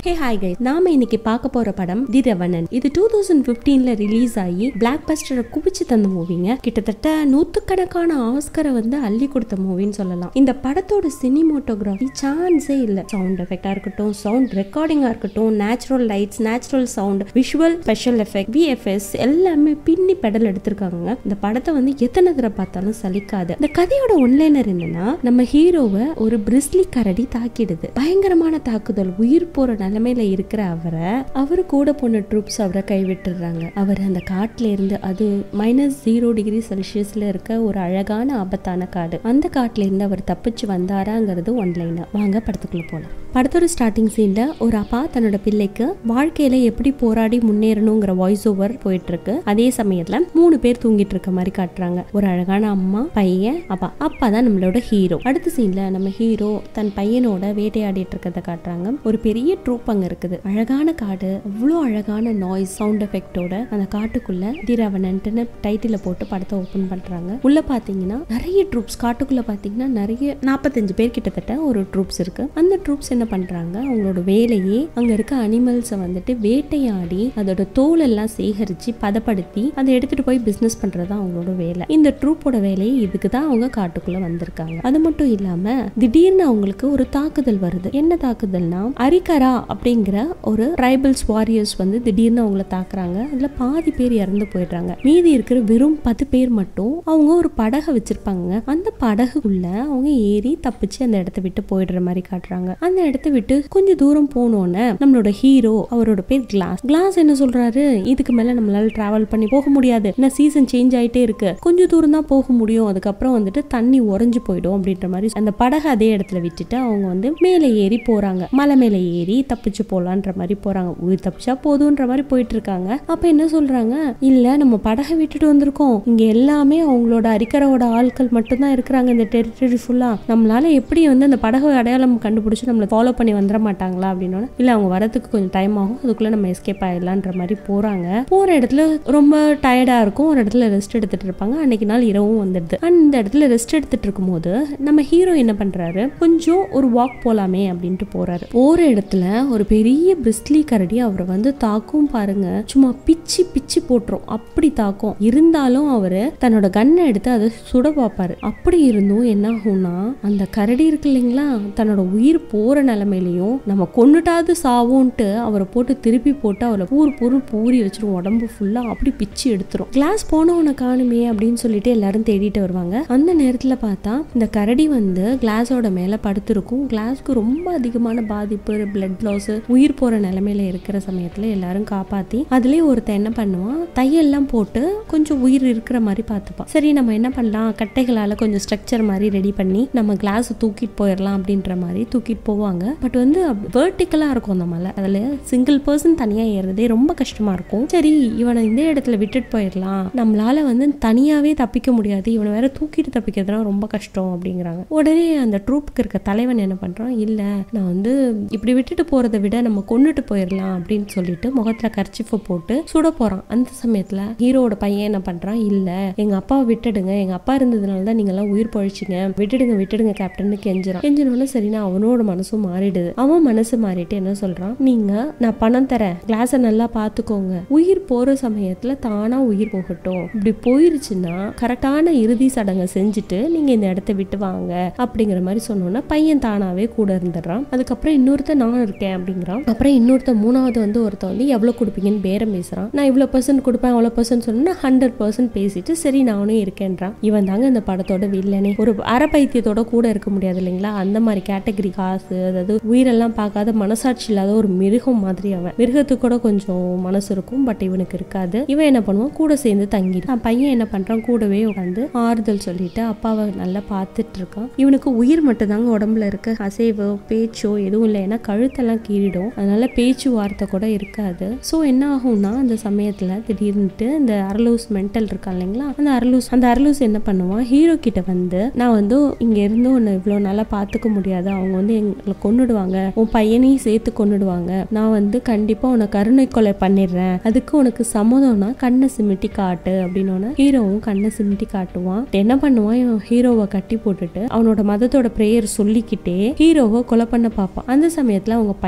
Hey hi guys நாம இன்னைக்கு பார்க்க போற படம் தி ரெவனன் இது டூ தௌசண்ட் பிப்டீன்ல ரிலீஸ் ஆகி பிளாக் பஸ்டரை குவிச்சு தந்த மூவிங்க கிட்டத்தட்ட நூத்துக்கணக்கான ஆஸ்கரை வந்து அள்ளி கொடுத்த மூவின்னு சொல்லலாம் இந்த படத்தோட சினிமோட்டோகிராஃபி சான்ஸே இல்ல சவுண்ட் எஃபெக்டா இருக்கட்டும் சவுண்ட் ரெக்கார்டிங்கா இருக்கட்டும் natural lights natural sound visual special effect VFX எல்லாமே பின்னி பெடல் எடுத்திருக்காங்க இந்த படத்தை வந்து எத்தனை தடவை பார்த்தாலும் சலிக்காது இந்த கதையோட ஒன்லைனர் என்னன்னா நம்ம ஹீரோவை ஒரு பிரிஸ்லி கரடி தாக்கிடுது பயங்கரமான தாக்குதல் உயிர் போற நிலைமையில இருக்கிற அவரை அவரு கூட போன ட்ரூப்ஸ் அவரை கைவிட்டுறாங்க அவர் அந்த காட்டுல இருந்து அது மைனஸ் ஜீரோ டிகிரி செல்சியஸ்ல இருக்க ஒரு அழகான ஆபத்தான காடு அந்த காட்டுல இருந்து அவர் தப்பிச்சு வந்தாராங்கிறது ஒன்லைனா வாங்க படத்துக்குள்ள போலாம் படத்தோட ஸ்டார்டிங் சீன்ல ஒரு அப்பா தன்னோட பிள்ளைக்கு வாழ்க்கையில எப்படி போராடி முன்னேறணுங்கிற வாய்ஸ் ஓவர் போயிட்டு இருக்கு அதே சமயத்துல மூணு பேர் தூங்கிட்டு இருக்க மாதிரி காட்டுறாங்க ஒரு அழகான அம்மா பையன் அப்பா அப்பா தான் நம்மளோட ஹீரோ அடுத்த சீன்ல நம்ம ஹீரோ தன் பையனோட வேட்டையாடிட்டு இருக்கிறத காட்டுறாங்க ஒரு பெரிய ட்ரூப் அங்க இருக்குது அழகான காடு அவ்வளோ அழகான நாய்ஸ் சவுண்ட் எஃபெக்டோட அந்த காட்டுக்குள்ள திரவனன்ட்டுன்னு டைட்டில போட்டு படத்தை ஓபன் பண்றாங்க உள்ள பாத்தீங்கன்னா நிறைய ட்ரூப்ஸ் காட்டுக்குள்ள பாத்தீங்கன்னா நிறைய நாற்பத்தஞ்சு பேர் கிட்டத்தட்ட ஒரு ட்ரூப்ஸ் இருக்கு அந்த ட்ரூப்ஸ் என்ன பண்றாங்க அவங்களோட வேலையே அங்க இருக்க அனிமல்ஸை வந்துட்டு வேட்டையாடி அதோட தோல் எல்லாம் சேகரிச்சு பதப்படுத்தி அதை எடுத்துட்டு போய் பிசினஸ் பண்றது அவங்களோட வேலை இந்த ட்ரூப்போட வேலையை இதுக்கு தான் அவங்க காட்டுக்குள்ள வந்திருக்காங்க அது மட்டும் இல்லாம திடீர்னு அவங்களுக்கு ஒரு தாக்குதல் வருது என்ன தாக்குதல்னா அரிகரா அப்படிங்கிற ஒரு ட்ரைபல்ஸ் வாரியர்ஸ் வந்து திடீர்னு அவங்கள தாக்குறாங்க அதுல பாதி பேர் இறந்து போயிடுறாங்க மீதி இருக்கிற வெறும் பத்து பேர் மட்டும் அவங்க ஒரு படகை வச்சிருப்பாங்க அந்த படகுக்குள்ள அவங்க ஏறி தப்பிச்சு அந்த இடத்த விட்டு போயிடுற மாதிரி காட்டுறாங்க அந்த இடத்த விட்டு கொஞ்சம் தூரம் போனோன்னே நம்மளோட ஹீரோ அவரோட பேர் கிளாஸ் கிளாஸ் என்ன சொல்றாரு இதுக்கு மேல நம்மளால டிராவல் பண்ணி போக முடியாது ஏன்னா சீசன் சேஞ்ச் ஆயிட்டே இருக்கு கொஞ்சம் தூரம் தான் போக முடியும் அதுக்கப்புறம் வந்துட்டு தண்ணி உறைஞ்சு போயிடும் அப்படின்ற மாதிரி அந்த படகு அதே இடத்துல விட்டுட்டு அவங்க வந்து மேலே ஏறி போறாங்க மலை மேலே ஏறி தப்பிச்சு போலான்ற மாதிரி போறாங்க உயிர் தப்பிச்சா போதுன்ற மாதிரி போயிட்டு இருக்காங்க அப்ப என்ன சொல்றாங்க இல்ல நம்ம படகை விட்டுட்டு வந்திருக்கோம் இங்க எல்லாமே அவங்களோட அரிக்கரோட ஆட்கள் மட்டும்தான் இருக்கிறாங்க இந்த டெரிட்டரி ஃபுல்லா நம்மளால எப்படி வந்து அந்த படகு அடையாளம் கண்டுபிடிச்சு நம்மளை ஃபாலோ பண்ணி வந்துட மாட்டாங்களா அப்படின்னா இல்ல அவங்க வரதுக்கு கொஞ்சம் டைம் ஆகும் அதுக்குள்ள நம்ம எஸ்கேப் ஆயிடலான்ற மாதிரி போறாங்க போற இடத்துல ரொம்ப டயர்டா இருக்கும் ஒரு இடத்துல ரெஸ்ட் எடுத்துட்டு இருப்பாங்க அன்னைக்கு நாள் இரவும் வந்துடுது அந்த இடத்துல ரெஸ்ட் எடுத்துட்டு இருக்கும்போது நம்ம ஹீரோ என்ன பண்றாரு கொஞ்சம் ஒரு வாக் போலாமே அப்படின்ட்டு போறாரு போற இடத்துல ஒரு பெரிய பிரிஸ்லி கரடி அவரை வந்து தாக்கும் பாருங்க சும்மா பிச்சு பிச்சு போட்டுரும் அப்படி தாக்கும் இருந்தாலும் அவரு தன்னோட கன்னை எடுத்து அதை சுட பார்ப்பாரு அப்படி இருந்தும் என்ன ஆகும்னா அந்த கரடி இருக்கு இல்லைங்களா தன்னோட உயிர் போற நிலைமையிலையும் நம்ம கொண்டுட்டாவது சாவோன்ட்டு அவரை போட்டு திருப்பி போட்டு அவரை பூர் பொருள் பூரி வச்சிரும் உடம்பு ஃபுல்லா அப்படி பிச்சு எடுத்துரும் கிளாஸ் போனவனை காணுமே அப்படின்னு சொல்லிட்டு எல்லாரும் தேடிட்டு வருவாங்க அந்த நேரத்துல பார்த்தா இந்த கரடி வந்து கிளாஸோட மேல படுத்திருக்கும் கிளாஸ்க்கு ரொம்ப அதிகமான பாதிப்பு பிளட் லாஸ் உயிர் போற நிலைமையில இருக்கிற சமயத்துல எல்லாரும் காப்பாத்தி அதுலயே ஒருத்தன் என்ன பண்ணுவான் தையெல்லாம் போட்டு கொஞ்சம் உயிர் இருக்கிற மாதிரி பார்த்துப்பான் சரி நம்ம என்ன பண்ணலாம் கட்டைகளால கொஞ்சம் ஸ்ட்ரக்சர் மாதிரி ரெடி பண்ணி நம்ம கிளாஸ் தூக்கிட்டு போயிடலாம் அப்படின்ற மாதிரி தூக்கிட்டு போவாங்க பட் வந்து வேர்ட்டிக்கலா இருக்கும் அந்த மலை அதுல சிங்கிள் பர்சன் தனியா ஏறுறதே ரொம்ப கஷ்டமா இருக்கும் சரி இவனை இந்த இடத்துல விட்டுட்டு போயிடலாம் நம்மளால வந்து தனியாவே தப்பிக்க முடியாது இவனை வேற தூக்கிட்டு தப்பிக்கிறதுனா ரொம்ப கஷ்டம் அப்படிங்கிறாங்க உடனே அந்த ட்ரூப்புக்கு இருக்க தலைவன் என்ன பண்றான் இல்ல நான் வந்து இப்படி விட்டுட்டு போறதை விட நம்ம கொண்டுட்டு போயிடலாம் அப்படின்னு சொல்லிட்டு முகத்துல கர்ச்சிஃபை போட்டு சுட போறான் அந்த சமயத்துல ஹீரோட பையன் என்ன பண்றான் இல்ல எங்க அப்பாவை விட்டுடுங்க எங்க அப்பா இருந்ததுனால தான் நீங்க எல்லாம் உயிர் பழிச்சிங்க விட்டுடுங்க விட்டுடுங்க கேப்டன் கெஞ்சுறான் கெஞ்சினோட சரினா அவனோட மனசும் மாறிடுது அவன் மனசு மாறிட்டு என்ன சொல்றான் நீங்க நான் பணம் தரேன் கிளாஸை நல்லா பாத்துக்கோங்க உயிர் போற சமயத்துல தானா உயிர் போகட்டும் இப்படி போயிருச்சுன்னா கரெக்டான இறுதி சடங்கை செஞ்சுட்டு நீங்க இந்த இடத்த விட்டு வாங்க அப்படிங்கிற மாதிரி சொன்னோன்னா பையன் தானாவே கூட இருந்துடுறான் அதுக்கப்புறம் இன்னொருத்த நான் இருக்கேன் அப்படிங்கிறான் அப்புறம் இன்னொருத்த மூணாவது வந்து ஒருத்த வந்து எவ்வளவு கொடுப்பீங்கன்னு பேரம் பேசுறான் நான் இவ்வளவு பர்சன்ட் கொடுப்பேன் அவ்வளவு பர்சன்ட் சொன்னா ஹண்ட்ரட் பர்சன்ட் பேசிட்டு சரி நானும் இருக்கேன்றான் இவன் தாங்க இந்த படத்தோட வில்லனே ஒரு அரை பைத்தியத்தோட கூட இருக்க முடியாது இல்லைங்களா அந்த மாதிரி கேட்டகரி காசு அதாவது உயிரெல்லாம் பார்க்காத மனசாட்சி இல்லாத ஒரு மிருகம் மாதிரி அவன் மிருகத்துக்கு கூட கொஞ்சம் மனசு இருக்கும் பட் இவனுக்கு இருக்காது இவன் என்ன பண்ணுவான் கூட சேர்ந்து தங்கிடும் பையன் என்ன பண்றான் கூடவே உட்காந்து ஆறுதல் சொல்லிட்டு அப்பாவை நல்லா பார்த்துட்டு இருக்கான் இவனுக்கு உயிர் மட்டும் தாங்க உடம்புல இருக்கு அசைவோ பேச்சோ எதுவும் இல்லை ஏன்னா கழுத்தெல்லாம் கீறிடும் அதனால பேச்சு வார்த்தை கூட இருக்காது ஸோ என்ன ஆகும்னா அந்த சமயத்துல திடீர்னுட்டு இந்த அரலூஸ் மென்டல் இருக்கான் இல்லைங்களா அந்த அரலூஸ் அந்த அரலூஸ் என்ன பண்ணுவான் ஹீரோ கிட்ட வந்து நான் வந்து இங்க இருந்து உன்னை இவ்வளோ நல்லா பார்த்துக்க முடியாது அவங்க வந்து எங்களை கொன்னுடுவாங்க உன் பையனையும் சேர்த்து கொன்னுடுவாங்க நான் வந்து கண்டிப்பா உன்னை கருணை கொலை பண்ணிடுறேன் அதுக்கு உனக்கு சம்மதம்னா கண்ணை சிமிட்டி காட்டு அப்படின்னு ஹீரோவும் கண்ணை சிமிட்டி காட்டுவான் என்ன பண்ணுவான் இவன் ஹீரோவை கட்டி போட்டுட்டு அவனோட மதத்தோட பிரேயர் சொல்லிக்கிட்டே ஹீரோவை கொலை பண்ண பார்ப்பான் அந்த சமயத்துல அவங்க பையன்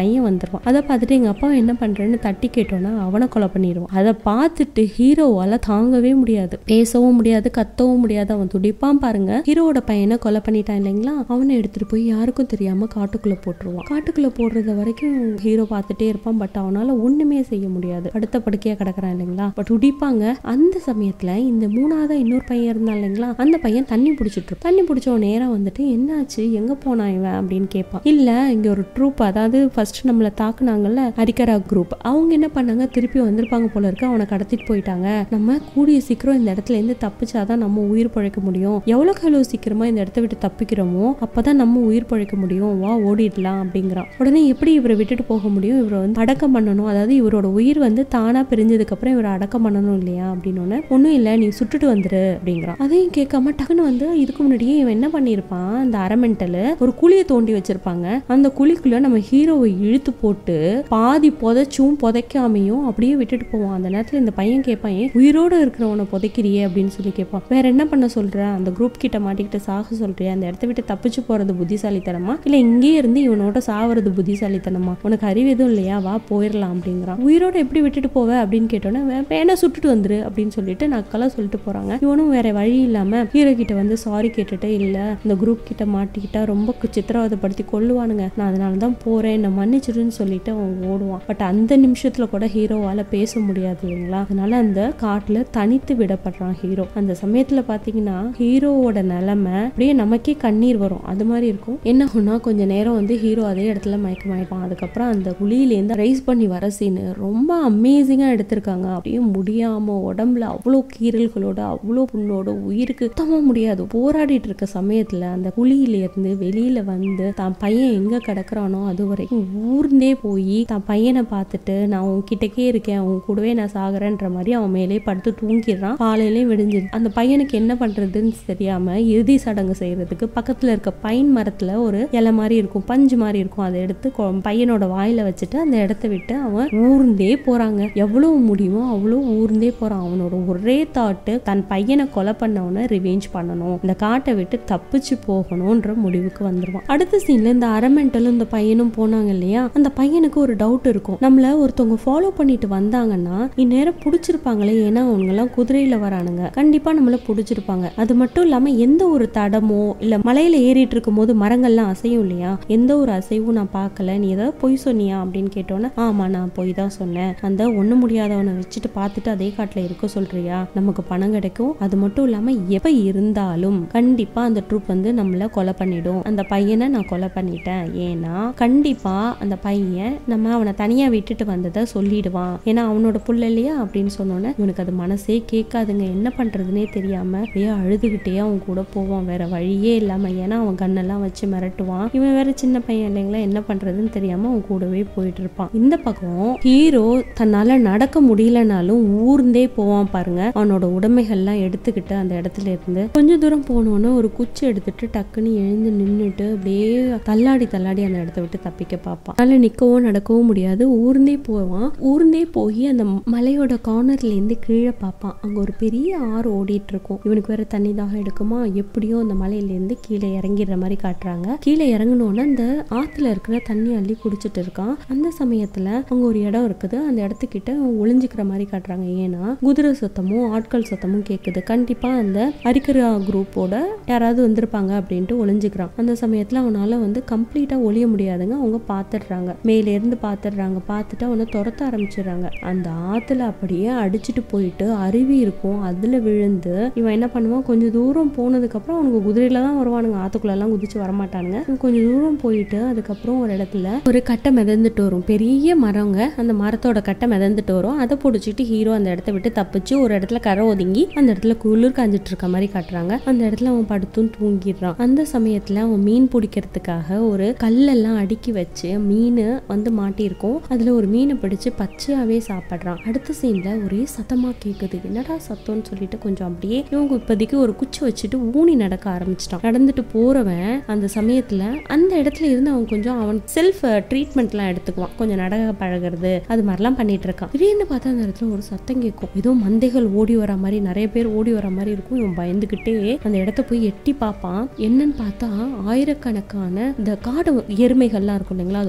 பையன் வந்துருவான் அதை பார்த்துட்டு எங்க அப்பா என்ன பண்றேன்னு தட்டி கேட்டோன்னா அவனை கொலை பண்ணிடுவான் அதை பார்த்துட்டு ஹீரோவால தாங்கவே முடியாது பேசவும் முடியாது கத்தவும் முடியாது அவன் துடிப்பான் பாருங்க ஹீரோவோட பையனை கொலை பண்ணிட்டான் இல்லைங்களா அவனை எடுத்துட்டு போய் யாருக்கும் தெரியாம காட்டுக்குள்ள போட்டுருவான் காட்டுக்குள்ள போடுறது வரைக்கும் ஹீரோ பார்த்துட்டே இருப்பான் பட் அவனால ஒண்ணுமே செய்ய முடியாது அடுத்த படுக்கையா கிடக்குறான் இல்லைங்களா பட் துடிப்பாங்க அந்த சமயத்துல இந்த மூணாவதா இன்னொரு பையன் இருந்தான் இல்லைங்களா அந்த பையன் தண்ணி பிடிச்சிட்டு இருப்பான். தண்ணி பிடிச்ச நேரம் வந்துட்டு என்னாச்சு எங்க போனான் இவன் அப்படின்னு கேட்பான் இல்ல இங்க ஒரு ட்ரூப் அதாவது ஃபர்ஸ்ட் நம்மள தாக்குனாங்கல்ல ஹரிகரா குரூப் அவங்க என்ன பண்ணாங்க திருப்பி வந்திருப்பாங்க போல இருக்கு அவனை கடத்திட்டு போயிட்டாங்க நம்ம கூடிய சீக்கிரம் இந்த இடத்துல இருந்து தப்பிச்சாதான் நம்ம உயிர் பழைக்க முடியும் எவ்வளவுக்கு எவ்வளவு சீக்கிரமா இந்த இடத்த விட்டு தப்பிக்கிறோமோ அப்பதான் நம்ம உயிர் பழைக்க முடியும் வா ஓடிடலாம் அப்படிங்கிறான் உடனே எப்படி இவரை விட்டுட்டு போக முடியும் இவரை வந்து அடக்கம் பண்ணணும் அதாவது இவரோட உயிர் வந்து தானா பிரிஞ்சதுக்கு அப்புறம் இவரை அடக்கம் பண்ணணும் இல்லையா அப்படின்னு ஒன்றும் இல்லை நீ சுட்டுட்டு வந்துரு அப்படிங்கிறான் அதையும் கேட்காம டக்குன்னு வந்து இதுக்கு முன்னாடியே இவன் என்ன பண்ணியிருப்பான் அந்த அரமெண்டல் ஒரு குழியை தோண்டி வச்சிருப்பாங்க அந்த குழிக்குள்ள நம்ம ஹீரோவை இழுத்து போட்டு பாதி புதைச்சும் புதைக்காமையும் அப்படியே விட்டுட்டு போவான் அந்த நேரத்துல இந்த பையன் கேட்பான் ஏன் உயிரோட இருக்கிறவனை புதைக்கிறியே அப்படின்னு சொல்லி கேட்பான் வேற என்ன பண்ண சொல்ற அந்த குரூப் கிட்ட மாட்டிக்கிட்டு சாக சொல்றியா அந்த இடத்த விட்டு தப்பிச்சு போறது புத்திசாலித்தனமா இல்ல இங்கேயே இருந்து இவனோட சாவறது புத்திசாலித்தனமா உனக்கு அறிவு எதுவும் இல்லையா வா போயிடலாம் அப்படிங்கிறான் உயிரோட எப்படி விட்டுட்டு போவ அப்படின்னு கேட்டோன்னே "வே- வேணா சுட்டுட்டு வந்துரு அப்படின்னு சொல்லிட்டு நக்கலா சொல்லிட்டு போறாங்க இவனும் வேற வழி இல்லாம ஹீரோ கிட்ட வந்து சாரி கேட்டுட்டு இல்ல இந்த குரூப் கிட்ட மாட்டிக்கிட்டா ரொம்ப கு- சித்திரவதைப்படுத்தி கொல்லுவானுங்க நான் அதனால தான் போறேன் என்ன மன்னிச்சிடுன்னு சொல்லிட்டு அவன் ஓடுவான் பட் அந்த நிமிஷத்துல கூட ஹீரோவால பேச முடியாது இல்லைங்களா அதனால அந்த காட்டுல தனித்து விடப்படுறான் ஹீரோ அந்த சமயத்துல பாத்தீங்கன்னா ஹீரோவோட நிலைமை அப்படியே நமக்கே கண்ணீர் வரும் அது மாதிரி இருக்கும் என்ன ஆகும்னா கொஞ்ச நேரம் வந்து ஹீரோ அதே இடத்துல மயக்கமாயிருப்பான் அதுக்கப்புறம் அந்த குழியிலேருந்து ரைஸ் பண்ணி வர சீனு ரொம்ப அமேசிங்கா எடுத்திருக்காங்க அப்படியே முடியாம உடம்புல அவ்வளோ கீறல்களோட அவ்வளோ புண்ணோட உயிருக்கு சுத்தமா முடியாது போராடிட்டு இருக்க சமயத்துல அந்த குழியில இருந்து வெளியில வந்து தான் பையன் எங்க கிடக்குறானோ அது வரைக்கும் ஊர்ந்தே போய் தான் பையனை பார்த்துட்டு நான் உன் கிட்டக்கே இருக்கேன் உன் கூடவே நான் சாகுறேன்ற மாதிரி அவன் மேலே படுத்து தூங்கிடுறான் காலையிலே விடிஞ்சிது அந்த பையனுக்கு என்ன பண்றதுன்னு தெரியாம இறுதி சடங்கு செய்யறதுக்கு பக்கத்துல இருக்க பைன் மரத்துல ஒரு இலை மாதிரி இருக்கும் பஞ்சு மாதிரி இருக்கும் அதை எடுத்து கொ- பையனோட வாயில வச்சுட்டு அந்த இடத்த விட்டு அவன் ஊர்ந்தே போறாங்க எவ்வளவு முடியுமோ அவ்வளோ ஊர்ந்தே போறான் அவனோட ஒரே தாட்டு தன் பையனை கொலை பண்ணவனை ரிவெஞ்ச் பண்ணணும் இந்த காட்டை விட்டு தப்பிச்சு போகணும்ன்ற முடிவுக்கு வந்துருவான் அடுத்த சீன்ல இந்த அரமெண்டலும் இந்த பையனும் போனாங்க இல்லையா அந்த பையனுக்கு ஒரு டவுட் இருக்கும் நம்மள ஒருத்தவங்க ஃபாலோ பண்ணிட்டு வந்தாங்கன்னா இந்நேரம் பிடிச்சிருப்பாங்களே ஏன்னா அவங்க எல்லாம் குதிரையில வரானுங்க கண்டிப்பா நம்மள பிடிச்சிருப்பாங்க அது மட்டும் இல்லாம எந்த ஒரு தடமோ இல்ல மலையில ஏறிட்டு இருக்கும் போது மரங்கள்லாம் அசையும் இல்லையா எந்த ஒரு அசைவும் நான் பார்க்கல நீ ஏதாவது பொய் சொன்னியா அப்படின்னு கேட்டோன்னே ஆமா நான் பொய் தான் சொன்னேன் அந்த ஒண்ணு முடியாதவனை வச்சுட்டு பார்த்துட்டு அதே காட்டுல இருக்க சொல்றியா நமக்கு பணம் கிடைக்கும் அது மட்டும் இல்லாம எப்ப இருந்தாலும் கண்டிப்பா அந்த ட்ரூப் வந்து நம்மள கொலை பண்ணிடும் அந்த பையனை நான் கொலை பண்ணிட்டேன் ஏன்னா கண்டிப்பா அந்த பையன் நம்ம அவனை தனியா விட்டுட்டு வந்ததை சொல்லிடுவான் ஏன்னா அவனோட புள்ள இல்லையா அப்படின்னு சொன்னோன்னே இவனுக்கு அது மனசே கேட்காதுங்க என்ன பண்றதுனே தெரியாம அப்படியே அழுதுகிட்டே அவன் கூட போவான் வேற வழியே இல்லாம ஏன்னா அவன் கண்ணெல்லாம் வச்சு மிரட்டுவான் இவன் வேற சின்ன பையன் இல்லைங்களா என்ன பண்றதுன்னு தெரியாம அவன் கூடவே போயிட்டு இருப்பான் இந்த பக்கம் ஹீரோ தன்னால நடக்க முடியலனாலும் ஊர்ந்தே போவான் பாருங்க அவனோட உடைமைகள்லாம் எடுத்துக்கிட்டு அந்த இடத்துல இருந்து கொஞ்ச தூரம் போனோன்னு ஒரு குச்சி எடுத்துட்டு டக்குன்னு எழுந்து நின்னுட்டு அப்படியே தள்ளாடி தள்ளாடி அந்த இடத்த விட்டு தப்பிக்க பார்ப்பான் அதனால நிக்கவும் நடக்கவும் முடியாது ஊர்ந்தே போவான் ஊர்ந்தே போய் அந்த மலையோட கார்னர்ல இருந்து கீழே பார்ப்பான் அங்க ஒரு பெரிய ஆறு ஓடிட்டு இருக்கும் இவனுக்கு வேற தண்ணி தாகம் எடுக்குமா எப்படியோ அந்த மலையில இருந்து கீழே இறங்கிடுற மாதிரி காட்டுறாங்க கீழே இறங்கினோன்னே அந்த ஆத்துல இருக்கிற தண்ணி அள்ளி குடிச்சிட்டு இருக்கான் அந்த சமயத்துல அங்க ஒரு இடம் இருக்குது அந்த இடத்துக்கிட்ட அவன் ஒளிஞ்சுக்கிற மாதிரி காட்டுறாங்க ஏன்னா குதிரை சத்தமும் ஆட்கள் சத்தமும் கேக்குது கண்டிப்பா அந்த அரிக்கரா குரூப்போட யாராவது வந்திருப்பாங்க அப்படின்ட்டு ஒளிஞ்சுக்கிறான் அந்த சமயத்துல அவனால வந்து கம்ப்ளீட்டா ஒளிய முடியாதுங்க அவங்க பாத்துடுறாங்க மேல இருந்து பாத்துடுறாங்க பார்த்துட்டு அவனை துரத்த ஆரம்பிச்சிடுறாங்க அந்த ஆத்துல அப்படியே அடிச்சிட்டு போயிட்டு அருவி இருக்கும் அதுல விழுந்து இவன் என்ன பண்ணுவான் கொஞ்சம் தூரம் போனதுக்கு அப்புறம் அவனுக்கு குதிரையில தான் வருவானுங்க ஆத்துக்குள்ள எல்லாம் குதிச்சு வரமாட்டானுங்க இவன் கொஞ்சம் தூரம் போயிட்டு அதுக்கப்புறம் ஒரு இடத்துல ஒரு கட்டை மிதந்துட்டு வரும் பெரிய மரங்க அந்த மரத்தோட கட்டை மிதந்துட்டு வரும் அதை பிடிச்சிட்டு ஹீரோ அந்த இடத்த விட்டு தப்பிச்சு ஒரு இடத்துல கரை ஒதுங்கி அந்த இடத்துல குளிர் காஞ்சிட்டு இருக்க மாதிரி காட்டுறாங்க அந்த இடத்துல அவன் படுத்தும் தூங்கிடுறான் அந்த சமயத்துல அவன் மீன் பிடிக்கிறதுக்காக ஒரு கல்லெல்லாம் அடுக்கி வச்சு மீன் வந்து மாட்டியிருக்கும் அதுல ஒரு மீனை பிடிச்சு பச்சையாவே சாப்பிடுறான் அடுத்த சீன்ல ஒரே சத்தமா கேக்குது என்னடா சத்தம்னு சொல்லிட்டு கொஞ்சம் அப்படியே இவங்க இப்போதைக்கு ஒரு குச்சி வச்சுட்டு ஊனி நடக்க ஆரம்பிச்சிட்டான் நடந்துட்டு போறவன் அந்த சமயத்துல அந்த இடத்துல இருந்து அவன் கொஞ்சம் அவன் செல்ஃப் ட்ரீட்மெண்ட்லாம் எடுத்துக்குவான் கொஞ்சம் நடக்க பழகுறது அது மாதிரிலாம் பண்ணிட்டு இருக்கான் திடீர்னு பார்த்தா அந்த இடத்துல ஒரு சத்தம் கேட்கும் ஏதோ மந்தைகள் ஓடி வர மாதிரி நிறைய பேர் ஓடி வர மாதிரி இருக்கும் இவன் பயந்துகிட்டே அந்த இடத்த போய் எட்டி பார்ப்பான் என்னன்னு பார்த்தா ஆயிரக்கணக்கான இந்த காடு எருமைகள்லாம் இருக்கும் இல்லைங்களா அது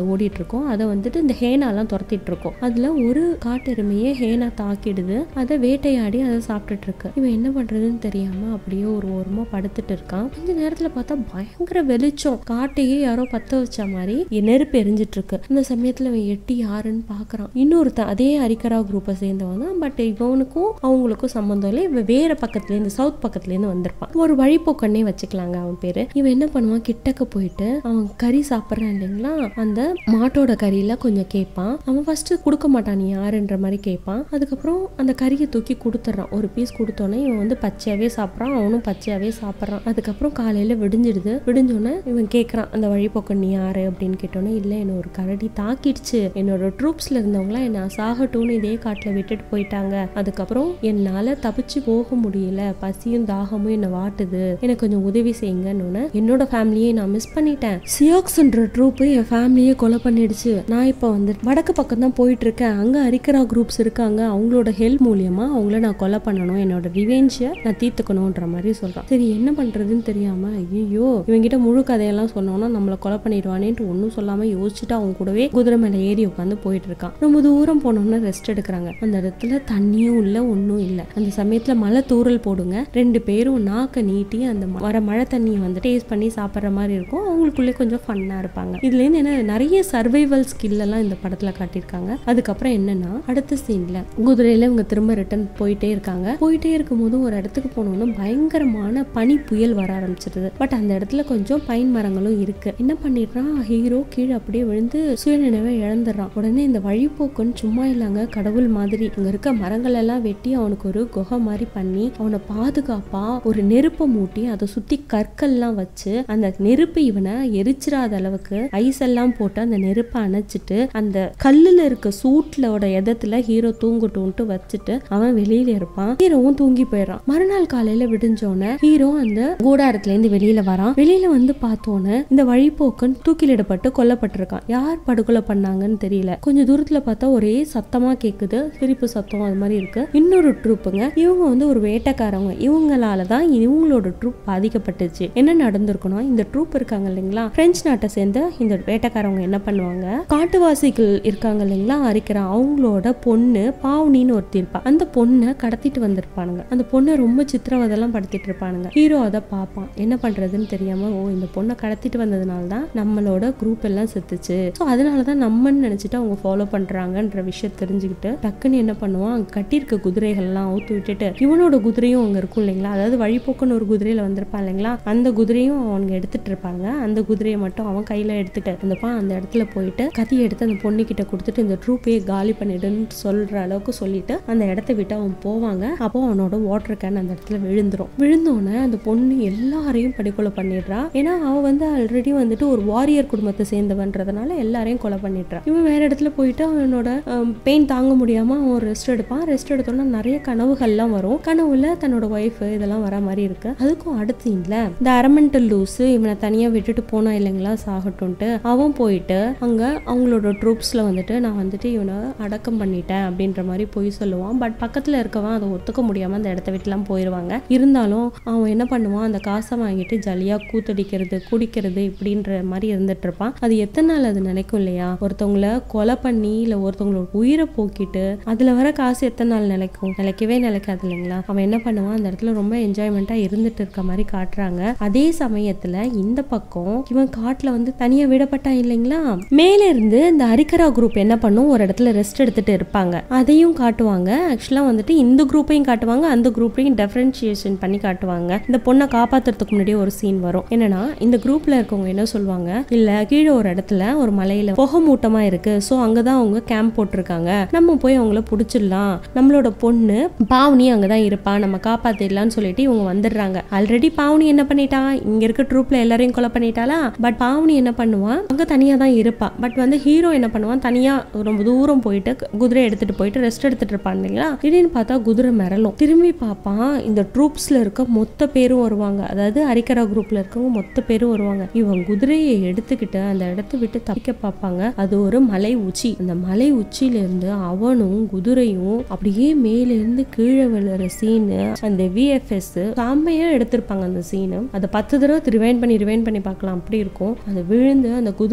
ஓடிட்டு இருக்கோம் அதை வந்துட்டு இந்த ஹேனாலாம் துரத்திட்டு இருக்கோம் அதுல ஒரு காட்டெருமையே ஹேனா தாக்கிடுது அதை வேட்டையாடி அதை சாப்பிட்டுட்டு இருக்கு இவன் என்ன பண்றதுன்னு தெரியாம அப்படியே ஒரு ஓரமா படுத்துட்டு இருக்கான் கொஞ்ச நேரத்துல பார்த்தா பயங்கர வெளிச்சம் காட்டையே யாரோ பத்த வச்ச மாதிரி நெருப்பு எரிஞ்சிட்டு இருக்கு இந்த சமயத்துல இவன் எட்டி யாருன்னு பாக்குறான் இன்னொருத்தன் அதே அரிக்கரா குரூப்பை சேர்ந்தவன் தான் பட் இவனுக்கும் அவங்களுக்கும் சம்மந்தம் இல்லை இவன் வேற பக்கத்துல இருந்து சவுத் பக்கத்துல இருந்து வந்திருப்பான் ஒரு வழிபோக்கண்ணே வச்சுக்கலாங்க அவன் பேரு இவன் என்ன பண்ணுவான் கிட்டக்க போயிட்டு அவன் கறி சாப்பிட்றான் இல்லைங்களா அந்த மாட்டோட கறியில கொஞ்சம் கேட்பான் அவன் ஃபர்ஸ்ட் கொடுக்க மாட்டான் நீ யாருன்ற மாதிரி கேட்பான் அதுக்கப்புறம் அந்த கறியை தூக்கி கொடுத்துட்றான் ஒரு பீஸ் கொடுத்தோன்னே இவன் வந்து பச்சையாவே சாப்பிட்றான் அவனும் பச்சையாவே சாப்பிட்றான் அதுக்கப்புறம் காலையில விடிஞ்சிடுது விடிஞ்சோன்னே இவன் கேட்குறான் அந்த வழிபோக்கன் நீ யாரு அப்படின்னு கேட்டோன்னே இல்லை என்ன ஒரு கரடி தாக்கிடுச்சு என்னோட ட்ரூப்ஸ்ல இருந்தவங்களாம் என்ன சாகட்டும்னு இதே காட்டுல விட்டுட்டு போயிட்டாங்க அதுக்கப்புறம் என்னால தப்பிச்சு போக முடியல பசியும் தாகமும் என்ன வாட்டுது எனக்கு கொஞ்சம் உதவி செய்யுங்கன்னு என்னோட ஃபேமிலியை நான் மிஸ் பண்ணிட்டேன் சியோக்ஸ்ன்ற ட்ரூப் என் ஃபேமிலியே கொலை பண்ணிடுச்சு நான் இப்போ வந்து வடக்கு பக்கம் தான் போயிட்டு இருக்கேன் அங்க அரிக்கரா குரூப்ஸ் இருக்காங்க அவங்களோட ஹெல்ப் மூலியமா அவங்கள நான் கொலை பண்ணணும் என்னோட ரிவெஞ்சை நான் தீர்த்துக்கணுன்ற மாதிரி சொல்றான் சரி என்ன பண்றதுன்னு தெரியாம ஐயோ இவங்கிட்ட முழு கதையெல்லாம் சொன்னோம்னா நம்மளை கொலை பண்ணிடுவானேன்ட்டு ஒன்றும் சொல்லாம யோசிச்சுட்டு அவங்க கூடவே குதிரை மேல ஏறி உட்காந்து போயிட்டு இருக்கான் ரொம்ப தூரம் போனோம்னா ரெஸ்ட் எடுக்கிறாங்க அந்த இடத்துல தண்ணியும் இல்லை ஒன்றும் இல்லை அந்த சமயத்துல மழை தூறல் போடுங்க ரெண்டு பேரும் நாக்க நீட்டி அந்த ம- வர மழை தண்ணியை வந்து டேஸ்ட் பண்ணி சாப்பிட்ற மாதிரி இருக்கும் அவங்களுக்குள்ளே கொஞ்சம் ஃபன்னாக இருப்பாங்க இதுலேருந்து என்ன நிறைய சர்வைவல் ஸ்கில் எல்லாம் இந்த படத்துல காட்டியிருக்காங்க அதுக்கப்புறம் என்னன்னா அடுத்த சீன்ல குதிரையில இவங்க திரும்ப ரிட்டர்ன் போயிட்டே இருக்காங்க போயிட்டே இருக்கும்போது ஒரு இடத்துக்கு போனோம்னா பயங்கரமான பனி புயல் வர ஆரம்பிச்சிருது பட் அந்த இடத்துல கொஞ்சம் பைன் மரங்களும் இருக்கு என்ன பண்ணிடுறான் ஹீரோ கீழே அப்படியே விழுந்து சுயநினைவை இழந்துடுறான் உடனே இந்த வழிபோக்குன்னு சும்மா இல்லைங்க கடவுள் மாதிரி அங்க இருக்க மரங்கள் எல்லாம் வெட்டி அவனுக்கு ஒரு குகை மாதிரி பண்ணி அவனை பாதுகாப்பா ஒரு நெருப்பை மூட்டி அதை சுத்தி கற்கள்லாம் வச்சு அந்த நெருப்பு இவனை எரிச்சிராத அளவுக்கு ஐஸ் எல்லாம் போட்டு அந்த நெருப்பை அணைச்சிட்டு அந்த கல்லுல இருக்க சூட்லோட எதத்துல ஹீரோ தூங்கட்டும்ட்டு வச்சுட்டு அவன் வெளியில இருப்பான் ஹீரோவும் தூங்கி போயிடுறான் மறுநாள் காலையில விடிஞ்சோன ஹீரோ அந்த கூடாரத்துல இருந்து வெளியில வரான் வெளியில வந்து பார்த்தோன்னே இந்த வழிபோக்கன் தூக்கிலிடப்பட்டு கொல்லப்பட்டிருக்கான் யார் படுகொலை பண்ணாங்கன்னு தெரியல கொஞ்சம் தூரத்துல பார்த்தா ஒரே சத்தமா கேக்குது சிரிப்பு சத்தம் அது மாதிரி இருக்கு இன்னொரு ட்ரூப்புங்க இவங்க வந்து ஒரு வேட்டைக்காரவங்க இவங்களால தான் இவங்களோட ட்ரூப் பாதிக்கப்பட்டுச்சு என்ன நடந்திருக்கணும் இந்த ட்ரூப் இருக்காங்க இல்லைங்களா பிரெஞ்சு நாட்டை சேர்ந்த இந்த வேட்டைக்காரவங்க என்ன பண்ணுவாங்க காட்டுவாசிகள் இருக்காங்க இல்லைங்களா அரிக்கிற அவங்களோட பொண்ணு பாவனின்னு ஒருத்தி இருப்பா அந்த பொண்ணை கடத்திட்டு வந்திருப்பானுங்க அந்த பொண்ணை ரொம்ப சித்திரவதெல்லாம் படுத்திட்டு இருப்பானுங்க ஹீரோ அதை பார்ப்பான் என்ன பண்றதுன்னு தெரியாம ஓ இந்த பொண்ணை கடத்திட்டு வந்ததுனால தான் நம்மளோட குரூப் எல்லாம் செத்துச்சு ஸோ அதனால தான் நம்மன்னு நினைச்சிட்டு அவங்க ஃபாலோ பண்றாங்கன்ற விஷயம் தெரிஞ்சுக்கிட்டு டக்குன்னு என்ன பண்ணுவான் அங்க கட்டியிருக்க குதிரைகள்லாம் அவுத்து விட்டுட்டு இவனோட குதிரையும் அங்க இருக்கும் இல்லைங்களா அதாவது வழிபோக்குன்னு ஒரு குதிரையில வந்திருப்பான் இல்லைங்களா அந்த குதிரையும் அவங்க எடுத்துட்டு இருப்பாங்க அந்த குதிரையை மட்டும் அவன் கையில எடுத்துட்டு இருந்தப்பான் அந்த இடத்துல போயிட்டு கத்தி எடுத்து அந்த பொண்ணு கிட்ட கொடுத்துட்டு இந்த ட்ரூப்பையே காலி பண்ணிடுன்னு சொல்ற அளவுக்கு சொல்லிட்டு அந்த இடத்த விட்டு அவன் போவாங்க அப்போ அவனோட வாட்டர் கேன் அந்த இடத்துல விழுந்துரும் விழுந்தோடனே அந்த பொண்ணு எல்லாரையும் படுகொலை பண்ணிடுறா ஏன்னா அவ வந்து ஆல்ரெடி வந்துட்டு ஒரு வாரியர் குடும்பத்தை சேர்ந்தவன்றதுனால எல்லாரையும் கொலை பண்ணிடுறா இவன் வேற இடத்துல போயிட்டு அவனோட பெயின் தாங்க முடியாம அவன் ரெஸ்ட் எடுப்பான் ரெஸ்ட் எடுத்தோன்னா நிறைய கனவுகள்லாம் வரும் கனவுல தன்னோட ஒய்ஃப் இதெல்லாம் வர மாதிரி இருக்கு அதுக்கும் அடுத்து இல்ல இந்த அரமெண்டல் லூஸ் இவனை தனியா விட்டுட்டு போனா இல்லைங்களா சாகட்டும்ட்டு அவன் போயிட்டு அங்க அவங்களோட ட்ரூப்ஸ்ல வந்துட்டு நான் வந்துட்டு இவனை அடக்கம் பண்ணிட்டேன் அப்படின்ற மாதிரி போய் சொல்லுவான் பட் பக்கத்துல இருக்கவன் அதை ஒத்துக்க முடியாம அந்த இடத்த விட்டுலாம் போயிடுவாங்க இருந்தாலும் அவன் என்ன பண்ணுவான் அந்த காசை வாங்கிட்டு ஜாலியா கூத்தடிக்கிறது குடிக்கிறது இப்படின்ற மாதிரி இருந்துட்டு இருப்பான் அது எத்தனை நாள் அது நினைக்கும் இல்லையா ஒருத்தவங்கள கொலை பண்ணி இல்ல ஒருத்தவங்களோட உயிரை போக்கிட்டு அதுல வர காசு எத்தனை நாள் நிலைக்கும் நிலைக்கவே நிலைக்காது இல்லைங்களா அவன் என்ன பண்ணுவான் அந்த இடத்துல ரொம்ப என்ஜாய்மெண்ட்டா இருந்துட்டு இருக்க மாதிரி காட்டுறாங்க அதே சமயத்துல இந்த பக்கம் இவன் காட்டுல வந்து தனியா விடப்பட்டான் இல்லைங்களா மேல இருந்து இந்த அரிக்கரா குரூப் என்ன பண்ணும் ஒரு இடத்துல ரெஸ்ட் எடுத்துட்டு இருப்பாங்க அதையும் காட்டுவாங்க ஆக்சுவலா வந்துட்டு இந்த குரூப்பையும் காட்டுவாங்க அந்த குரூப்பையும் டெஃபரன்ஷியேஷன் பண்ணி காட்டுவாங்க இந்த பொண்ணை காப்பாத்துறதுக்கு முன்னாடியே ஒரு சீன் வரும் என்னன்னா இந்த குரூப்ல இருக்கவங்க என்ன சொல்லுவாங்க இல்ல கீழே ஒரு இடத்துல ஒரு மலையில புகை மூட்டமா இருக்கு சோ அங்கதான் அவங்க கேம்ப் போட்டிருக்காங்க நம்ம போய் அவங்கள புடிச்சிடலாம் நம்மளோட பொண்ணு பாவனி அங்கதான் இருப்பா நம்ம காப்பாத்திடலாம்னு சொல்லிட்டு இவங்க வந்துடுறாங்க ஆல்ரெடி பாவனி என்ன பண்ணிட்டா இங்க இருக்க ட்ரூப்ல எல்லாரையும் கொலை பண்ணிட்டாளா பட் பாவனி என்ன பண்ணுவான் அங்க தனியா தான் இருப்பா பட் வந்து ஹீரோ என்ன பண்ணுவான் தனியா ரொம்ப தூரம் போயிட்டு குதிரை எடுத்துட்டு போயிட்டு ரெஸ்ட் எடுத்துட்டு இருப்பான் இல்லைங்களா திடீர்னு பார்த்தா குதிரை மிரளும் திரும்பி பார்ப்பான் இந்த ட்ரூப்ஸ்ல இருக்க மொத்த பேரும் வருவாங்க அதாவது அரிக்கரா குரூப்ல இருக்கவங்க மொத்த பேரும் வருவாங்க இவன் குதிரையை எடுத்துக்கிட்டு அந்த இடத்த விட்டு தப்பிக்க பார்ப்பாங்க அது ஒரு மலை உச்சி அந்த மலை உச்சியில இருந்து அவனும் குதிரையும் அப்படியே மேல இருந்து கீழே விழுற சீனு அந்த விஎஃப்எஸ் செம்மையா எடுத்திருப்பாங்க அந்த சீனு அதை பத்து தடவை ரிவைண்ட் பண்ணி ரிவைண்ட் பண்ணி பார்க்கலாம் அப்படி இருக்கும் அது விழுந்து அந்த குதிரை அதே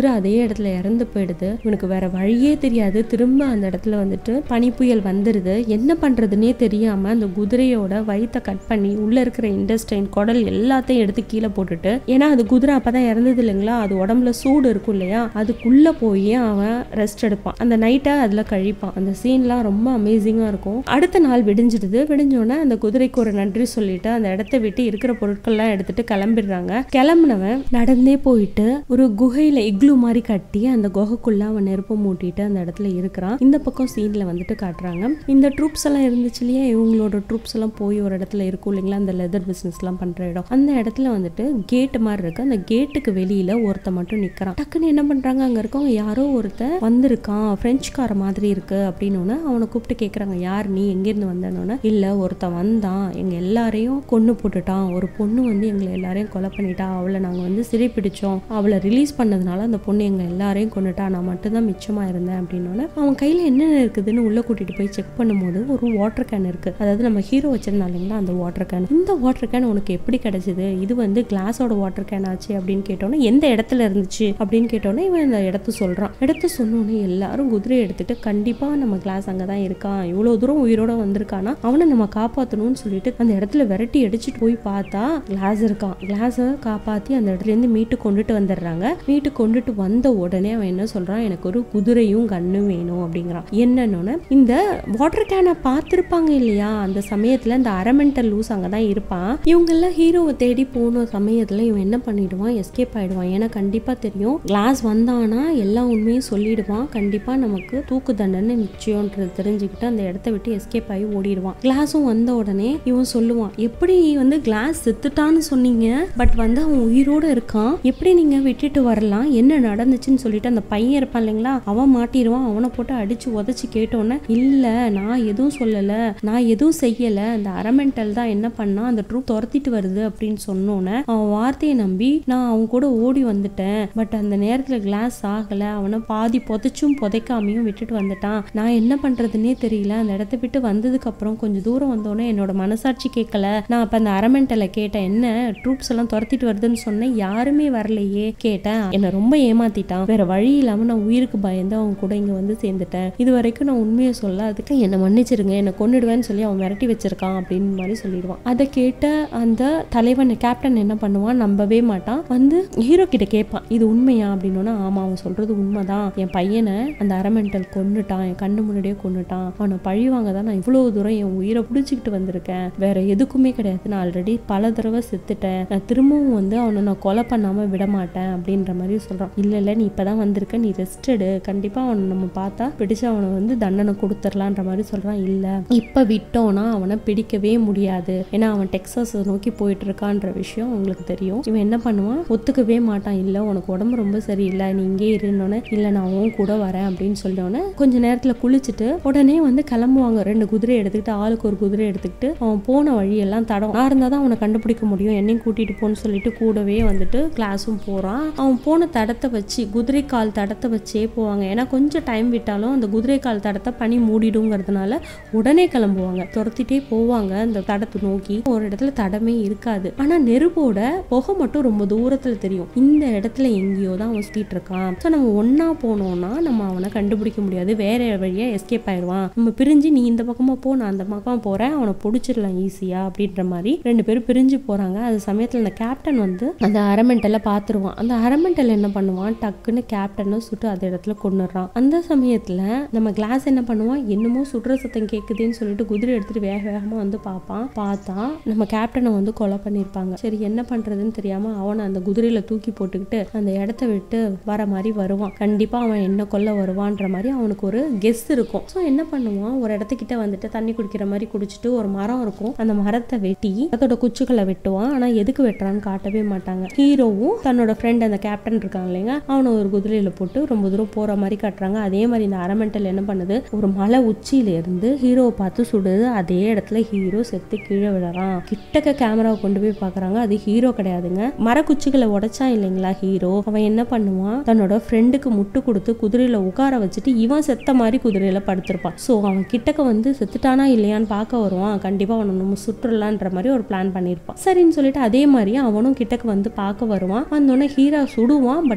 இடத்துல இறந்து போயிடுது இவனுக்கு வேற வழியே தெரியாது திரும்ப அந்த இடத்துல வந்துட்டு பனி புயல் வந்துடுது என்ன பண்றதுன்னே தெரியாம அந்த குதிரையோட வயித்தை கட் பண்ணி உள்ள இருக்கிற இண்டஸ்டைன் குடல் எல்லாத்தையும் எடுத்து கீழே போட்டுட்டு ஏன்னா அது குதிரை அப்பதான் இறந்தது இல்லைங்களா அது உடம்புல சூடு இருக்கும் இல்லையா அதுக்குள்ள போய் அவன் ரெஸ்ட் எடுப்பான் அந்த நைட்டை அதுல கழிப்பான் அந்த சீன்லாம் ரொம்ப அமேசிங்கா இருக்கும் அடுத்த நாள் விடிஞ்சிடுது விடிஞ்சோடனே அந்த குதிரைக்கு ஒரு நன்றி சொல்லிட்டு அந்த இடத்த விட்டு இருக்கிற பொருட்கள்லாம் எடுத்துட்டு கிளம்பிடுறாங்க கிளம்புனவன் நடந்தே போயிட்டு ஒரு குகையில இக்லு மாதிரி கட்டி அந்த குகைக்குள்ள அவன் நெருப்பு மூட்டிட்டு அந்த இடத்துல இருக்கிறான் இந்த பக்கம் சீன்ல வந்துட்டு காட்டுறாங்க இந்த ட்ரூப்ஸ் எல்லாம் இருந்துச்சு இல்லையா இவங்களோட ட்ரூப்ஸ் எல்லாம் போய் ஒரு இடத்துல இருக்கும் இல்லைங்களா அந்த லெதர் பிசினஸ் எல்லாம் பண்ற இடம் அந்த இடத்துல வந்துட்டு கேட் மாதிரி இருக்கு அந்த கேட்டுக்கு வெளியில ஒருத்த மட்டும் நிக்கிறான் டக்குன்னு என்ன பண்றாங்க அங்க இருக்கவங்க யாரோ ஒருத்தன் வந்திருக்கான் பிரெஞ்சுக்கார மாதிரி இருக்கு அப்படின்னு ஒண்ணு அவனை கூப்பிட்டு கேக்குறாங்க யார் நீ எங்கிருந்து வந்தனோன்னு இல்ல ஒருத்தன் வந்தான் எங்க எல்லாரையும் கொன்னு போட்டுட்டான் ஒரு பொண்ணு வந்து எங்களை எல்லாரையும் கொலை பண்ணிட்டா அவளை நாங்க வந்து சிறை பிடிச்சோம் அவளை ரிலீஸ் பண்ணதுனால அந்த பொண்ணு எங்க எல்லாரையும் கொண்டுட்டா நான் மட்டும்தான் மிச்சமா இருந்தேன் அப்படின்னு அவன் கையில என்னென்ன இருக்குதுன்னு உள்ள கூட்டிட்டு போய் செக் பண்ணும்போது ஒரு வாட்டர் கேன் இருக்கு அதாவது நம்ம ஹீரோ வச்சிருந்தா இல்லைங்களா அந்த வாட்டர் கேன் இந்த வாட்டர் கேன் உனக்கு எப்படி கிடைச்சது இது வந்து கிளாஸோட வாட்டர் கேன் ஆச்சு அப்படின்னு கேட்டோன்னே எந்த இடத்துல இருந்துச்சு அப்படின்னு கேட்டோன்னே இவன் அந்த இடத்த சொல்றான் இடத்த சொன்னோன்னே எல்லாரும் குதிரை எடுத்துட்டு கண்டிப்பா நம்ம கிளாஸ் அங்கதான் இருக்கான் இவ்வளவு தூரம் உயிரோட வந்திருக்கானா அவனை நம்ம காப்பாத்தணும்னு சொல்லிட்டு அந்த இடத்துல விரட்டி அடிச்சுட்டு போய் பார்த்தா கிளாஸ் இருக்கான் கிளாஸை காப்பாத்தி அந்த இடத்துல இருந்து மீட்டு கொண்டுட்டு வந்துடுறாங்க மீட்டு கொண்டுட்டு வந்த உடனே அவன் என்ன சொல்றான் எனக்கு ஒரு குதிரையும் கண்ணும் வேணும் அப்படிங்கிறான் என்னன்னு இந்த வாட்டர் கேனை பார்த்துருப்பாங்க இல்லையா அந்த சமயத்துல இந்த அரமெண்டல் லூஸ் அங்கதான் இருப்பான் இவங்க எல்லாம் ஹீரோவை தேடி போன சமயத்துல இவன் என்ன பண்ணிடுவான் எஸ்கேப் ஆயிடுவான் ஏன்னா கண்டிப்பா தெரியும் கிளாஸ் வந்தானா எல்லா உண்மையும் சொல்லிடுவான் கண்டிப்பா நமக்கு தூக்கு தண்டனை நிச்சயம்ன்றது தெரிஞ்சுக்கிட்டு அந்த இடத்த விட்டு எஸ்கேப் ஆகி ஓடிடுவான் கிளாஸும் வந்த உடனே இவன் சொல்லுவான் எப்படி வந்து கிளாஸ் செத்துட்டான்னு சொன்னீங்க பட் வந்து அவன் உயிரோட இருக்கான் எப்படி நீங்க விட்டுட்டு வரலாம் என்ன நடந்துச்சுன்னு சொல்லிட்டு அந்த பையன் இருப்பான் இல்லைங்களா அவன் மாட்டிடுவான் அவனை போட்டு அடிச்சு உதச்சு கேட்டோன்னே இல்ல நான் எதுவும் சொல்லல நான் எதுவும் செய்யல அந்த அரமெண்டல் தான் என்ன பண்ணா அந்த ட்ரூப் துரத்திட்டு வருது அப்படின்னு சொன்னோன்னே அவன் வார்த்தையை நம்பி நான் அவன் கூட ஓடி வந்துட்டேன் பட் அந்த நேரத்துல கிளாஸ் ஆகல அவனை பாதி புதைச்சும் புதைக்காமையும் விட்டுட்டு வந்துட்டான் நான் என்ன பண்றதுன்னே தெரியல அந்த இடத்த விட்டு வந்ததுக்கு அப்புறம் கொஞ்சம் தூரம் வந்தோடனே என்னோட மனசாட்சி கேட்கல நான் அப்ப அந்த அரமெண்டலை கேட்டேன் என்ன ட்ரூப்ஸ் எல்லாம் துரத்திட்டு வருதுன்னு சொன்னேன் யாருமே வரலையே கேட்டேன் என்னை ரொம்ப ஏமாத்திட்டான் வேற வழி இல்லாம நான் உயிருக்கு பயந்து அவன் கூட இங்க வந்து சேர்ந்துட்டேன் இது வரைக்கும் நான் உண்மையை சொல்ல அதுக்கு என்னை மன்னிச்சிருங்க என்னை கொன்னுடுவேன்னு சொல்லி அவன் மிரட்டி வச்சிருக்கான் அப்படின்னு மாதிரி சொல்லிடுவான் அதை கேட்ட அந்த தலைவன் கேப்டன் என்ன பண்ணுவான் நம்பவே மாட்டான் வந்து ஹீரோ கிட்ட கேட்பான் இது உண்மையா அப்படின்னா ஆமா அவன் சொல்றது உண்மைதான் என் பையனை அந்த அரமெண்டல் கொன்னுட்டான் என் கண்ணு முன்னாடியே கொன்னுட்டான் அவனை பழி வாங்க தான் நான் இவ்வளவு தூரம் என் உயிரை பிடிச்சிக்கிட்டு வந்திருக்கேன் வேற எதுக்குமே கிடையாது நான் ஆல்ரெடி பல தடவை செத்துட்டேன் நான் திரும்பவும் வந்து அவனை நான் கொலை பண்ணாம விட மாட்டேன் அப்படின்ற மாதிரி சொல்றான் இல்ல இல்ல நீ இப்பதான் வந்திருக்க நீ ரெஸ்ட் எடு கண்டிப்பா அவனை நம்ம பார்த்தா பிடிச்சு அவனை வந்து தண்டனை கொடுத்துடலான்ற மாதிரி சொல்றான் இல்ல இப்ப விட்டோம்னா அவனை பிடிக்கவே முடியாது ஏன்னா அவன் டெக்ஸாஸ் நோக்கி போயிட்டு இருக்கான்ற விஷயம் உங்களுக்கு தெரியும் இவன் என்ன பண்ணுவான் ஒத்துக்கவே மாட்டான் இல்ல உனக்கு உடம்பு ரொம்ப சரியில்லை நீ இங்கே இருந்தோன்னே இல்ல நான் உன் கூட வரேன் அப்படின்னு சொல்லிட்டோன்னே கொஞ்ச நேரத்துல குளிச்சுட்டு உடனே வந்து கிளம்புவாங்க ரெண்டு குதிரை எடுத்துக்கிட்டு ஆளுக்கு ஒரு குதிரை எடுத்துக்கிட்டு அவன் போன வழியெல்லாம் தடம் நான் இருந்தால் தான் அவனை கண்டுபிடிக்க முடியும் என்னையும் கூட்டிட்டு போன்னு சொல்லிட்டு கூடவே வந்துட்டு கிளாஸும் போறான் அவன் போன தடத்தை வச்சு குதிரை கால் தடத்தை வச்சே போவாங்க ஏன்னா கொஞ்சம் டைம் விட்டாலும் அந்த குதிரை கால் தடத்தை பனி மூடிடுங்கிறதுனால உடனே கிளம்புவாங்க துரத்திட்டே போவாங்க அந்த தடத்தை நோக்கி ஒரு இடத்துல தடமே இருக்காது ஆனா நெருப்போட புகை மட்டும் ரொம்ப தூரத்துல தெரியும் இந்த இடத்துல எங்கேயோ தான் அவன் சுத்திட்டு இருக்கான் ஸோ நம்ம ஒண்ணா போனோம்னா நம்ம அவனை கண்டுபிடிக்க முடியாது வேற வழியா எஸ்கேப் ஆயிடுவான் நம்ம பிரிஞ்சு நீ இந்த பக்கமா போ நான் அந்த பக்கம் போறேன் அவனை பிடிச்சிடலாம் ஈஸியா அப்படின்ற மாதிரி ரெண்டு பேரும் பிரிஞ்சு போறாங்க அது சமயத்துல அந்த கேப்டன் வந்து அந்த அரமெண்டல பாத்துருவான் அந்த அரமெண்டல் என்ன பண்ணுவான் டக்குன்னு கேப்டனை சுட்டு அந்த இடத்துல கொண்டுறான் அந்த சமயத்துல நம்ம கிளாஸ் என்ன பண்ணுவான் என்னமோ சுடுற சத்தம் கேக்குதுன்னு சொல்லிட்டு குதிரை எடுத்துட்டு வேக வேகமா வந்து பார்ப்பான் பார்த்தா நம்ம கேப்டனை வந்து கொலை பண்ணிருப்பாங்க சரி என்ன பண்றதுன்னு தெரியாம அவனை அந்த குதிரையில தூக்கி போட்டுக்கிட்டு அந்த இடத்த விட்டு வர மாதிரி வருவான் கண்டிப்பா அவன் என்ன கொல்ல வருவான்ற மாதிரி அவனுக்கு ஒரு கெஸ் இருக்கும் ஸோ என்ன பண்ணுவான் ஒரு இடத்துக்கிட்ட வந்துட்டு தண்ணி குடிக்கிற மாதிரி குடிச்சிட்டு ஒரு மரம் இருக்கும் அந்த மரத்தை வெட்டி அதோட குச்சிகளை வெட்டுவான் ஆனா எதுக்கு வெட்டுறான்னு காட்டவே மாட்டாங்க ஹீரோவும் தன்னோட ஃப்ரெண்ட் அந்த கேப்டன் இருக்காங்க இல்லைங்க அவனை ஒரு குதிரையில போட்டு ரொம்ப தூரம் போற மாதிரி காட்டுறாங்க அதே மாதிரி இந்த அரமெண்டல் என்ன பண்ணுது ஒரு மலை உச்சியில இருந்து ஹீரோவை பார்த்து சுடுது அதே இடத்துல ஹீரோ செத்து கீழே விழறான் கிட்டக்க கேமராவை கொண்டு போய் பாக்குறாங்க அது ஹீரோ கிடையாதுங்க மரக்குச்சிகளை உடைச்சான் இல்லைங்களா ஹீரோ அவன் என்ன பண்ணுவான் தன்னோட ஃப்ரெண்டுக்கு முட்டு கொடுத்து குதிரையில உட்கார வச்சுட்டு இவன் செத்த மாதிரி குதிரையில படுத்திருப்பான் ஸோ அவன் கிட்டக்க வந்து செத்துட்டானா இல்லையான்னு பார்க்க வருவான் கண்டிப்பா அவனை நம்ம சுற்றுலான்ற மாதிரி ஒரு பிளான் பண்ணியிருப்பான் சரின்னு சொல்லிட்டு அதே மாதிரி அவனும் கிட்டக்க வந்து பார்க்க வருவான் வந்தோடனே ஹீரோ சுடுவான் பட் வந்து குறி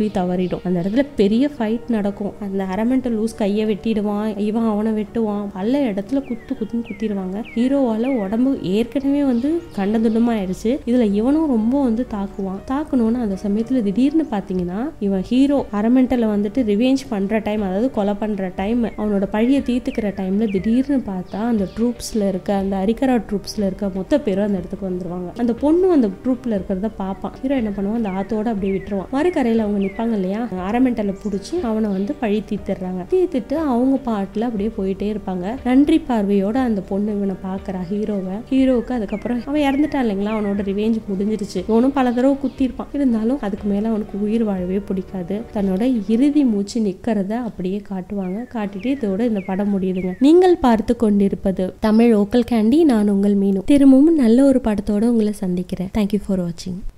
குறி தவறிடும் அந்த இடத்துல பெரிய ஃபைட் நடக்கும் அந்த அரமெண்டல் லூஸ் கையை வெட்டிடுவான் இவன் அவனை வெட்டுவான் பல இடத்துல குத்து குத்துன்னு குத்திடுவாங்க ஹீரோவால உடம்பு ஏற்கனவே வந்து கண்டதுண்டமாயிடுச்சு இதுல இவனும் ரொம்ப வந்து தாக்குவான் தாக்கணும்னு அந்த சமயத்துல திடீர்னு பாத்தீங்கன்னா இவன் ஹீரோ அரமெண்டலை வந்துட்டு ரிவேஞ்ச் பண்ற டைம் அதாவது கொலை பண்ற டைம் அவனோட பழியை தீர்த்துக்கிற டைம்ல திடீர்னு பார்த்தா அந்த ட்ரூப்ஸ்ல இருக்க அந்த அரிக்கரா ட்ரூப்ஸ்ல இருக்க மொத்த பேரும் அந்த இடத்துக்கு வந்துருவாங்க அந்த பொண்ணு அந்த ட்ரூப்ல இருக்கிறத பார்ப்பான் ஹீரோ என்ன பண்ணுவான் அந்த ஆத்தோட அப்படியே விட்டுருவான் மறுக்கரையில அவங்க நிப்பாங்க இல்லையா அரமெண்டலை பிடிச்சி அவனை வந்து பழி தீர்த்துறாங்க தீர்த்துட்டு அவங்க பாட்டுல அப்படியே போயிட்டே இருப்பாங்க நன்றி பார்வையோட அந்த பொண்ணு இவனை பாக்குறா ஹீரோவை ஹீரோவுக்கு அதுக்கப்புறம் அவன் இறந்துட்டான் இல்லைங்களா அவனோட ரிவேஞ்ச் முடிஞ்சிருச்சு இவனும் பல தடவை குத்திருப்பான் இருந்தாலும் அதுக்கு மேல அவனுக்கு உயிர் வாழவே பிடிக்காது தன்னோட இறுதி மூச்சு நிக்கிறத அப்படியே காட்டுவாங்க காட்டிட்டு இதோட இந்த படம் முடியுதுங்க நீங்கள் பார்த்து கொண்டிருப்பது தமிழ் ஓக்கல் கேண்டி நான் உங்கள் மீனு திரும்பவும் நல்ல ஒரு படத்தோட உங்களை சந்திக்கிறேன் தேங்க்யூ ஃபார் வாட்சிங்